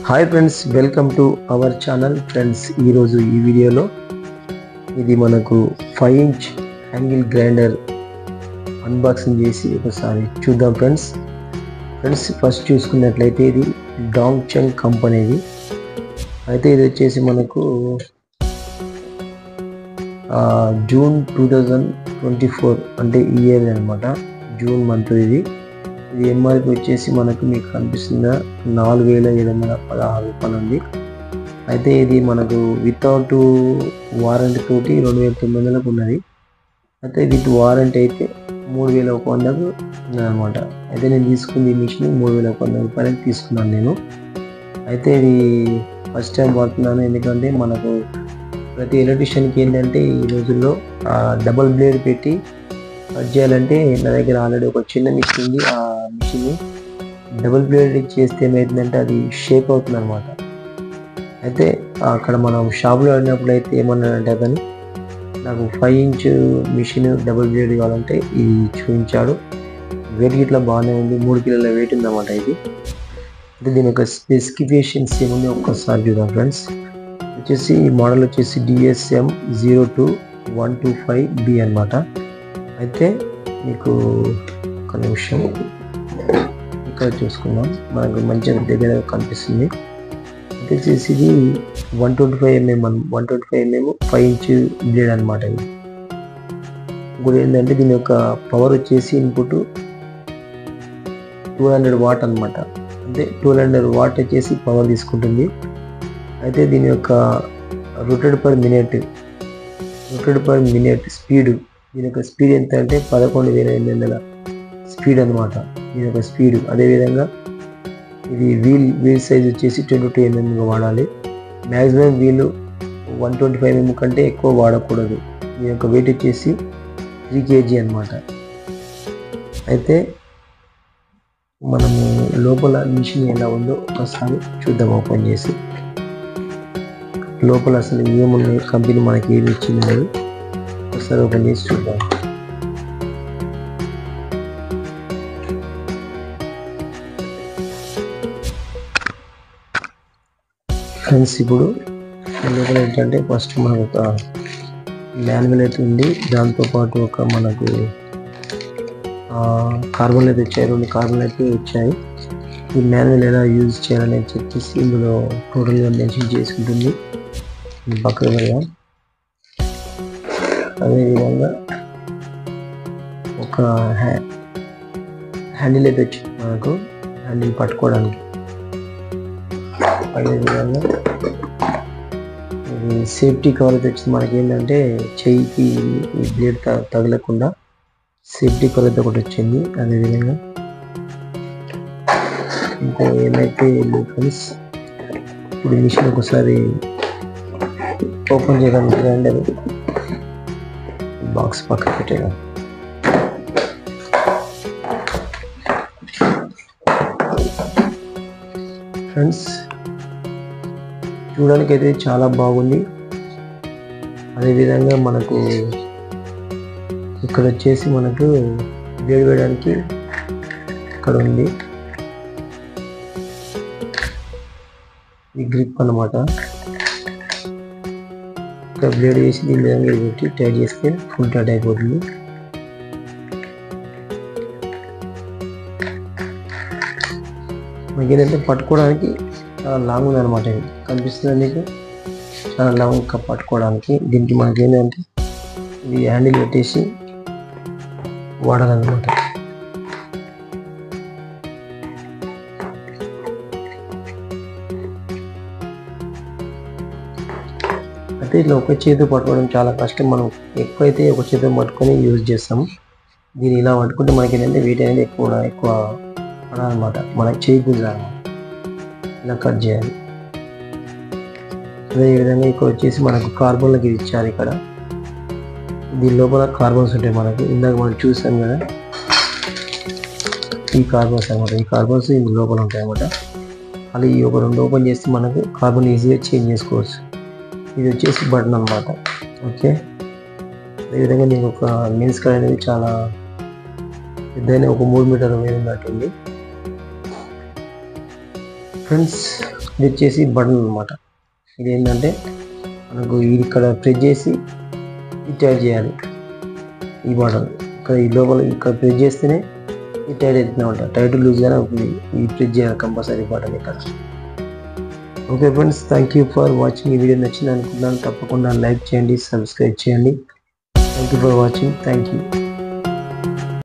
hi friends welcome to our channel friends ఈరోజు ఈ వీడియోలో ఇది మనకు five inch angle grinder unboxing చేసి ఒకసారి చూద్దాం ఫ్రెండ్స్ ఫ్రెండ్స్ ఫస్ట్ చూసుకున్నట్లయితే ఇది డాంగ్ చెంగ్ కంపెనీది అయితే ఇది వచ్చేసి మనకు ఆ, June two thousand twenty four అంటే ఈ ఇయర్ అనమాట జూన్ మంత్ ఇది ఇది ఎంఆర్పి వచ్చేసి మనకు మీకు కనిపిస్తుందా నాలుగు వేల ఏడు వందల పదహారు రూపాయలు ఉంది అయితే ఇది మనకు వితౌట్ వారంటీ తోటి రెండు వేల తొమ్మిది వందలకు ఉన్నది అయితే విత్ వారంటీ అయితే మూడు వేల ఒక వందకు ఉన్నదన్నమాట అయితే నేను తీసుకుంది ఈ మిషన్ మూడు వేల ఒక వంద రూపాయలకి తీసుకున్నాను నేను అయితే ఇది ఫస్ట్ టైం వాడుతున్నాను ఎందుకంటే మనకు ప్రతి ఎలక్ట్రీషియన్కి ఏంటంటే ఈ రోజుల్లో డబల్ బ్లేడ్ పెట్టి కట్ చేయాలంటే నా దగ్గర ఆల్రెడీ ఒక చిన్న మిషన్ ఉంది ఆ మిషన్ డబుల్ బ్లేడ్ చేస్తే ఏమైతుందంటే అది షేక్ అవుతుంది అనమాట అయితే అక్కడ మనం షాప్లో వెళ్ళినప్పుడు అయితే ఏమన్నాడంటే అతను నాకు five inch machine double blade కావాలంటే ఇది చూపించాడు వెయిట్ ఇట్లా బాగానే ఉంది మూడు కిలోల వెయిట్ ఉందన్నమాట ఇది అయితే దీని యొక్క స్పెసిఫికేషన్స్ ఏముంది ఒక్కసారి చూద్దాం ఫ్రెండ్స్ వచ్చేసి ఈ మోడల్ వచ్చేసి DSM zero two one two five B అనమాట అయితే మీకు ఒక నిమిషం ఇక్కడ చూసుకుందాం మనకు మంచిగా దగ్గర కనిపిస్తుంది అయితే వచ్చేసి ఇది one twenty five MM one twenty five MM five inch blade అనమాట ఇది ఇంకోటి ఏంటంటే దీని యొక్క పవర్ వచ్చేసి ఇన్పుట్ టూ హండ్రెడ్ వాట్ అనమాట అంటే టూ హండ్రెడ్ వాట్ వచ్చేసి పవర్ తీసుకుంటుంది అయితే దీని యొక్క rotated per minute rotated per minute speed దీని యొక్క స్పీడ్ ఎంత అంటే పదకొండు వేల ఎనిమిది వందల స్పీడ్ అనమాట దీని యొక్క స్పీడ్ అదేవిధంగా ఇది వీల్ వీల్ సైజ్ వచ్చేసి ట్వంటీ టూ ఎంఎంగా వాడాలి మ్యాక్సిమం వీలు వన్ ట్వంటీ ఫైవ్ ఎంఎం కంటే ఎక్కువ వాడకూడదు దీని యొక్క వెయిట్ వచ్చేసి త్రీ కేజీ అనమాట అయితే మనము లోపల మిషన్ ఎలా ఉందో ఒకసారి చూద్దాం ఓపెన్ చేసి లోపల అసలు ఏమున్నాయి కంపెనీ మనకి ఏమి ఇచ్చింది అనేది ఒకసారి ఓపెన్ చేసి చూద్దాం ఫ్రెండ్స్ ఇప్పుడు లోపల ఏంటంటే ఫస్ట్ మనకు ఒక మాన్యువల్ అయితే ఉంది దాంతోపాటు ఒక మనకు కార్బన్ అయితే వచ్చాయి రెండు కార్బన్ అయితే వచ్చాయి ఈ మాన్యువల్ ఎలా యూజ్ చేయాలనేది చెప్పేసి ఇందులో టోటల్గా మెన్షన్ చేసి ఉంటుంది ఇది పక్కన పెడదాం అదేవిధంగా ఒక హ్యా హ్యాండిల్ అయితే వచ్చింది మనకు హ్యాండిల్ పట్టుకోవడానికి అదేవిధంగా ఇది సేఫ్టీ కవర్ అయితే వచ్చింది మనకి ఏంటంటే చెయ్యికి ఈ బ్లేడ్ త- తగలకుండా సేఫ్టీ కవర్ అయితే ఒకటి వచ్చింది అదేవిధంగా ఇంకా ఏమైతే లేవు ఫ్రెండ్స్ ఇప్పుడు మిషన్ ఒకసారి ఓపెన్ చేయడానికి గ్రైండర్ బాక్స్ పక్కన పెట్టేదా ఫ్రెండ్స్ చూడడానికి అయితే చాలా బాగుంది అదేవిధంగా మనకు ఇక్కడ వచ్చేసి మనకు వేడి వేయడానికి ఇక్కడ ఉంది ఈ గ్రిప్ అన్నమాట ఇక్కడ బ్లేడ్ వేసి దీని విధంగా ఇది పెట్టి టైట్ చేస్తే ఫుల్ టైట్ అయిపోతుంది మనకి ఏంటంటే పట్టుకోవడానికి చాలా లాంగ్ ఉంది అనమాట ఇది కనిపిస్తుంది మీకు చాలా లాంగ్ గా పట్టుకోవడానికి దీనికి మనకి ఏంటంటే ఇది హ్యాండిల్ పెట్టేసి వాడాలన్నమాట అయితే ఇట్లా ఒక చేతితో పట్టుకోవడం చాలా కష్టం మనం ఎక్కువైతే ఒక చేతితో పట్టుకొని యూజ్ చేస్తాం దీన్ని ఇలా పట్టుకుంటే మనకి ఏంటంటే వెయిట్ అనేది ఎక్కువ ఎక్కువ అనమాట మనకి చేయి అనమాట ఇలా కట్ చేయాలి అదేవిధంగా ఇక్కడ వచ్చేసి మనకు కార్బన్లకి ఇది ఇచ్చారు ఇక్కడ దీని లోపల కార్బన్స్ ఉంటాయి మనకు ఇందాక మనం చూసాం కదా ఈ కార్బన్స్ అనమాట ఈ కార్బన్స్ ఇందు లోపల ఉంటాయి అనమాట అలా ఈ ఒక రెండు ఓపెన్ చేస్తే మనకు కార్బన్ ఈజీగా చేంజ్ చేసుకోవచ్చు ఇది వచ్చేసి బటన్ అనమాట ఓకే అదేవిధంగా దీనికి ఒక మెయిన్స్ కార్ అనేది చాలా పెద్దైన ఒక మూడు మీటర్ వేరు ఉన్నట్టుంది ఫ్రెండ్స్ ఇది వచ్చేసి బటన్ అనమాట ఇది ఏంటంటే మనకు ఇది ఇక్కడ ప్రెస్ చేసి ఇది టైట్ చేయాలి ఈ బటన్ ఇక్కడ ఈ లోపల ఇక్కడ ప్రెస్ చేస్తేనే ఇది టైట్ అవుతుంది అనమాట టైట్ లూజ్గానే అవుతుంది ఈ ప్రెస్ చేయాలి కంపల్సరీ బటన్ ఇక్కడ okay friends thank you for watching ఈ వీడియో నచ్చింది అనుకుంటున్నాను తప్పకుండా లైక్ చేయండి సబ్స్క్రైబ్ చేయండి thank you for watching thank you